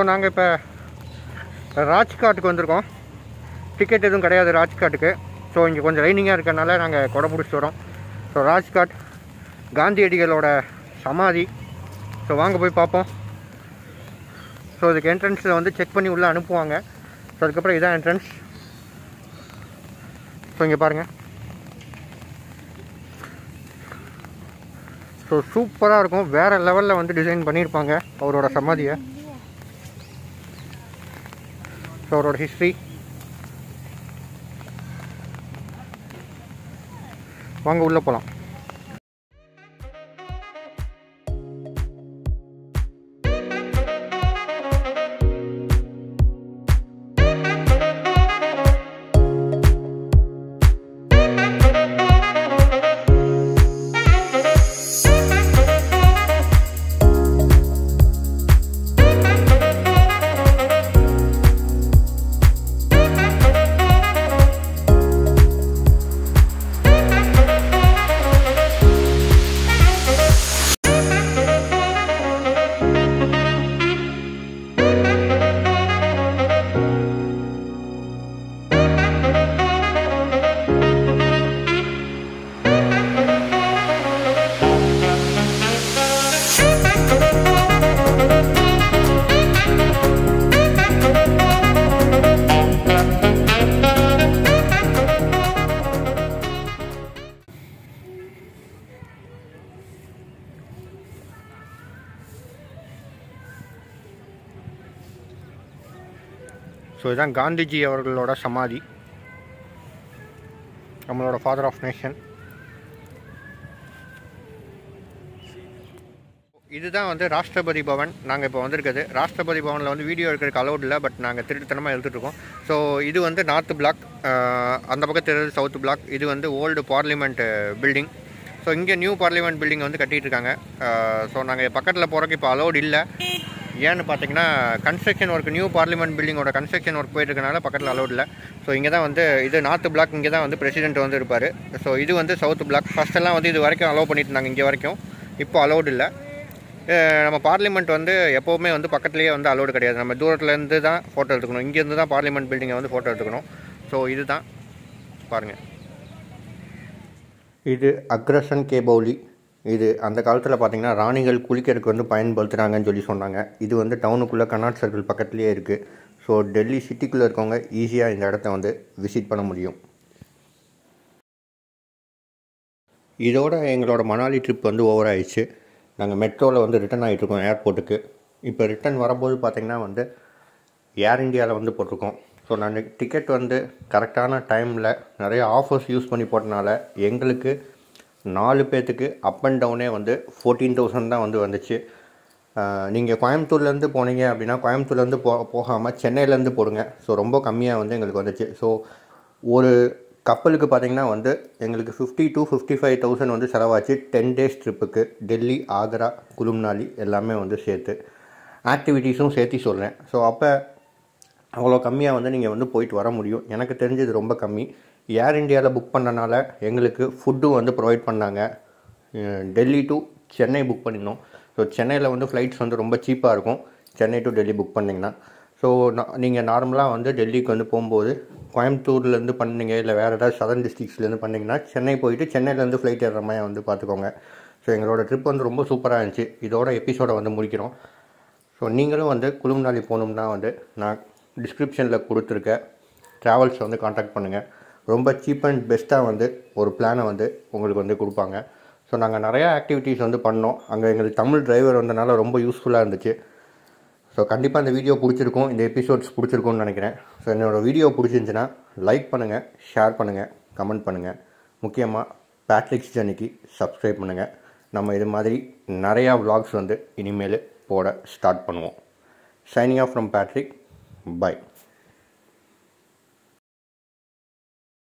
நாங்கள் இப்போ ராஜ்காட்டுக்கு வந்திருக்கோம் டிக்கெட் எதுவும் கிடையாது ராஜ்காட்டுக்கு ஸோ இங்கே கொஞ்சம் ரைனிங்காக இருக்கறனால நாங்கள் கொடை பிடிச்சிட்டு வரோம் ஸோ ராஜ்காட் காந்தியடிகளோட சமாதி ஸோ வாங்க போய் பார்ப்போம் ஸோ இதுக்கு என்ட்ரன்ஸில் வந்து செக் பண்ணி உள்ளே அனுப்புவாங்க ஸோ அதுக்கப்புறம் இதான் என்ட்ரன்ஸ் ஸோ இங்கே பாருங்கள் ஸோ சூப்பராக இருக்கும் வேறு லெவலில் வந்து டிசைன் பண்ணியிருப்பாங்க அவரோட சமாதியை ஸோ அவரோட ஹிஸ்ட்ரி வாங்க உள்ளே போகலாம் ஸோ இதுதான் காந்திஜி அவர்களோட சமாதி நம்மளோட ஃபாதர் ஆஃப் நேஷன் இதுதான் வந்து ராஷ்டிரபதி பவன் நாங்கள் இப்போ வந்திருக்குது ராஷ்டிரபதி பவனில் வந்து வீடியோ எடுக்கிறதுக்கு அலௌட் இல்லை பட் நாங்கள் திருட்டுத்தனமாக எடுத்துகிட்ருக்கோம் ஸோ இது வந்து நார்த் பிளாக் அந்த பக்கம் தெரியுது சவுத் பிளாக் இது வந்து ஓல்டு பார்லிமெண்ட் பில்டிங் ஸோ இங்கே நியூ பார்லிமெண்ட் பில்டிங் வந்து கட்டிகிட்டு இருக்காங்க ஸோ நாங்கள் பக்கத்தில் போகிறக்கு இப்போ அலௌட் இல்லை ஏன்னு பார்த்தீங்கன்னா கன்ஸ்ட்ரக்ஷன் ஒர்க் நியூ பார்லிமெண்ட் பில்டிங்கோட கன்ஸ்ட்ரக்ஷன் ஒர்க் போயிட்டு இருக்கனால பக்கத்தில் அலௌட் இல்லை ஸோ இங்கே தான் வந்து இது நார்த் பிளாக் இங்கே தான் வந்து பிரசிடென்ட் வந்து இருப்பார் ஸோ இது வந்து சவுத் பிளாக் ஃபஸ்ட்டெல்லாம் வந்து இது வரைக்கும் அலோவ் பண்ணிட்டு இருந்தாங்க இங்கே வரைக்கும் இப்போ அலௌட் இல்லை அஹ் நம்ம பார்லிமெண்ட் வந்து எப்போவுமே வந்து பக்கத்துலேயே வந்து அலோடு கிடையாது நம்ம தூரத்துலேருந்து தான் ஃபோட்டோ எடுத்துக்கணும் இங்கேருந்து தான் பார்லிமெண்ட் பில்டிங்கை வந்து ஃபோட்டோ எடுத்துக்கணும் ஸோ இதுதான் பாருங்கள் இது அக்ரசன் கேபௌலி இது அந்த காலத்தில் பார்த்தீங்கன்னா ராணிகள் குளிக்கிறதுக்கு வந்து பயன்படுத்துகிறாங்கன்னு சொல்லி சொன்னாங்க இது வந்து டவுனுக்குள்ளே கர்நாட் சர்க்கிள் பக்கத்துலேயே இருக்குது ஸோ டெல்லி சிட்டிக்குள்ளே இருக்கவங்க ஈஸியாக இந்த இடத்த வந்து விசிட் பண்ண முடியும் இதோட எங்களோட மணாலி ட்ரிப் வந்து ஓவர் ஆயிடுச்சு நாங்கள் மெட்ரோவில் வந்து ரிட்டர்ன் ஆகிட்ருக்கோம் ஏர்போர்ட்டுக்கு இப்போ ரிட்டர்ன் வரும்போது பார்த்திங்கன்னா வந்து ஏர் இந்தியாவில் வந்து போட்டிருக்கோம் ஸோ நான் டிக்கெட் வந்து கரெக்டான டைமில் நிறைய ஆஃபர்ஸ் யூஸ் பண்ணி போட்டனால எங்களுக்கு நாலு பேர்த்துக்கு அப் அண்ட் டவுனே வந்து ஃபோர்டீன் தௌசண்ட் தான் வந்து வந்துச்சு நீங்கள் கோயம்புத்தூர்லேருந்து போனீங்க அப்படின்னா கோயம்புத்தூர்லேருந்து போ போகாமல் சென்னையிலேருந்து போடுங்க ஸோ ரொம்ப கம்மியாக வந்து எங்களுக்கு வந்துச்சு ஸோ ஒரு கப்பலுக்கு பார்த்தீங்கன்னா வந்து எங்களுக்கு fifty to fifty five thousand வந்து செலவாச்சு டென் டேஸ் ட்ரிப்புக்கு டெல்லி ஆக்ரா குலும்னாலி எல்லாமே வந்து சேர்த்து ஆக்டிவிட்டீஸும் சேர்த்து சொல்கிறேன் ஸோ அப்போ அவ்வளோ கம்மியாக வந்து நீங்கள் வந்து போயிட்டு வர முடியும் எனக்கு தெரிஞ்சது ரொம்ப கம்மி ஏர் இந்தியாவில் புக் பண்ணனால எங்களுக்கு ஃபுட்டும் வந்து ப்ரொவைட் பண்ணாங்க அஹ் டெல்லி டு சென்னை புக் பண்ணியிருந்தோம் ஸோ சென்னையில் வந்து ஃப்ளைட்ஸ் வந்து ரொம்ப சீப்பாக இருக்கும் சென்னை டு டெல்லி புக் பண்ணிங்கன்னா ஸோ நீங்கள் நார்மலாக வந்து டெல்லிக்கு வந்து போகும்போது கோயம்புத்தூர்லேருந்து பண்ணீங்க இல்லை வேறு ஏதாவது சதர்ன் டிஸ்ட்ரிக்ஸ்லேருந்து பண்ணிங்கன்னா சென்னை போயிட்டு சென்னையிலேருந்து ஃப்ளைட் ஏறுற மாதிரி வந்து பார்த்துக்கோங்க ஸோ எங்களோட ட்ரிப் வந்து ரொம்ப சூப்பராக இருந்துச்சு இதோட எபிசோடை வந்து முடிக்கிறோம் ஸோ நீங்களும் வந்து குளுமணாலி போகணும்னா வந்து நான் டிஸ்கிரிப்ஷனில் கொடுத்துருக்க ட்ராவல்ஸை வந்து காண்டாக்ட் பண்ணுங்கள் ரொம்ப சீப் அண்ட் பெஸ்ட்டாக வந்து ஒரு பிளானை வந்து உங்களுக்கு வந்து கொடுப்பாங்க ஸோ நாங்கள் நிறையா ஆக்டிவிட்டீஸ் வந்து பண்ணோம் அங்கே எங்களுக்கு தமிழ் டிரைவர் வந்தனால ரொம்ப யூஸ்ஃபுல்லாக இருந்துச்சு ஸோ கண்டிப்பாக இந்த வீடியோ பிடிச்சிருக்கும் இந்த எபிசோட்ஸ் பிடிச்சிருக்கும்னு நினைக்கிறேன் ஸோ என்னோடய வீடியோ பிடிச்சிருந்துச்சுன்னா லைக் பண்ணுங்கள் ஷேர் பண்ணுங்கள் கமெண்ட் பண்ணுங்கள் முக்கியமாக பேட்ரிக்ஸ் ஜர்னிக்கு சப்ஸ்கிரைப் பண்ணுங்கள் நம்ம இது மாதிரி நிறையா vlogs வந்து இனிமேல் போட ஸ்டார்ட் பண்ணுவோம் signing off from Patrick by